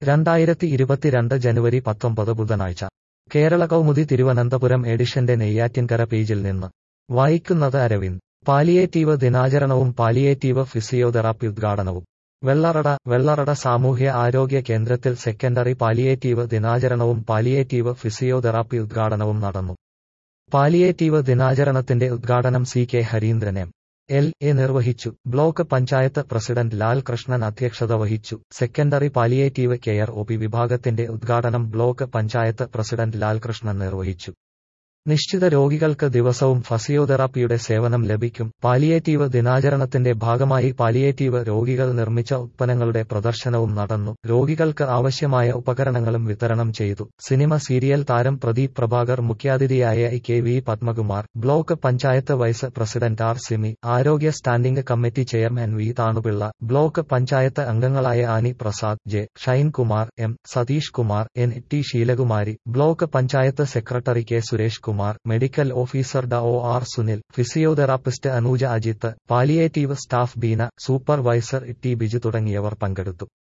രണ്ടായിരത്തി ഇരുപത്തിരണ്ട് ജനുവരി പത്തൊമ്പത് ബുധനാഴ്ച കേരള കൗമുദി തിരുവനന്തപുരം എഡിഷന്റെ നെയ്യാറ്റിൻകര പേജിൽ നിന്ന് വായിക്കുന്നത് അരവിന്ദ് പാലിയേറ്റീവ് ദിനാചരണവും പാലിയേറ്റീവ് ഫിസിയോതെറാപ്പി ഉദ്ഘാടനവും വെള്ളറട വെള്ളറട സാമൂഹ്യ ആരോഗ്യ കേന്ദ്രത്തിൽ സെക്കൻഡറി പാലിയേറ്റീവ് ദിനാചരണവും പാലിയേറ്റീവ് ഫിസിയോതെറാപ്പി ഉദ്ഘാടനവും നടന്നു പാലിയേറ്റീവ് ദിനാചരണത്തിന്റെ ഉദ്ഘാടനം C K Hareendran M L A നിർവഹിച്ചു ബ്ലോക്ക് പഞ്ചായത്ത് പ്രസിഡന്റ് ലാൽ കൃഷ്ണൻ അധ്യക്ഷത വഹിച്ചു secondary palliative care O P വിഭാഗത്തിന്റെ ഉദ്ഘാടനം ബ്ലോക്ക് പഞ്ചായത്ത് പ്രസിഡന്റ് ലാൽ കൃഷ്ണൻ നിർവഹിച്ചു നിശ്ചിത രോഗികൾക്ക് ദിവസവും ഫസിയോതെറാപ്പിയുടെ സേവനം ലഭിക്കും പാലിയേറ്റീവ് ദിനാചരണത്തിന്റെ ഭാഗമായി പാലിയേറ്റീവ് രോഗികൾ നിർമ്മിച്ച ഉത്പന്നങ്ങളുടെ പ്രദർശനവും നടന്നു രോഗികൾക്ക് ആവശ്യമായ ഉപകരണങ്ങളും വിതരണം ചെയ്തു സിനിമ സീരിയൽ താരം പ്രദീപ് പ്രഭാകർ മുഖ്യാതിഥിയായ E K V Padmakumar block panchayat vice president R Simi ആരോഗ്യ standing committee chairman V Thanupillai block panchayat അംഗങ്ങളായ Annie Prasad J Shinekumar M Satheesh Kumar N T Sheelakumari block panchayat secretary K Suresh Kumar medical officer ഡ ഒ R Sunil physiotherapist Anuja Ajith palliative staff Beena supervisor T Biju തുടങ്ങിയവർ പങ്കെടുത്തു